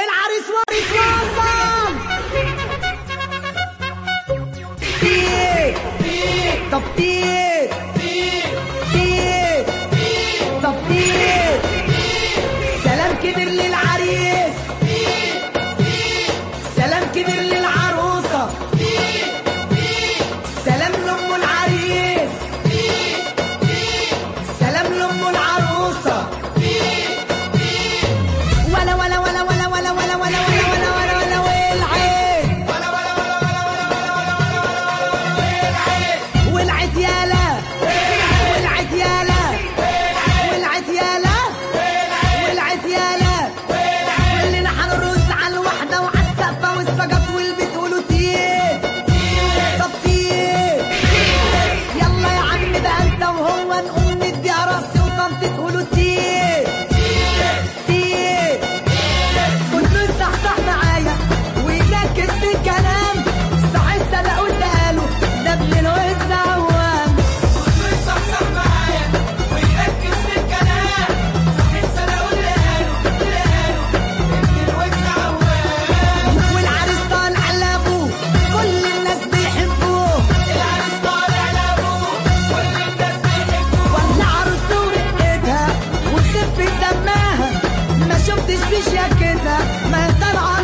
العريس وريس وصل تيت طب تيت تيت طب تيت سلام كبير للعريس سلام كبير للعروسة سلام لأم العريس سلام لأم العروسة ولا ولا ولا ولا ولا ولا ولا ولا ولا ولا ولا والعين والعت يالا والعت يالا والعت يالا والعت يالا كلنا حنرقص على الوحدة وعلى السقفة والسجط والبيت قولوا تيت طب تيت يلا يا عم بقى انت وهو نقوم نديها راسي وطنطي تقولوا تيت تيت كله يصحصح معايا ويركز في الكلام صحيح سلقوا اللي قالوا ده ابن الوز عوام والعريس طالع لابوه كل الناس بيحبوه ولا عروسته ورقتها وخفة دمها ما شفتش فيش يا كده ما طالعة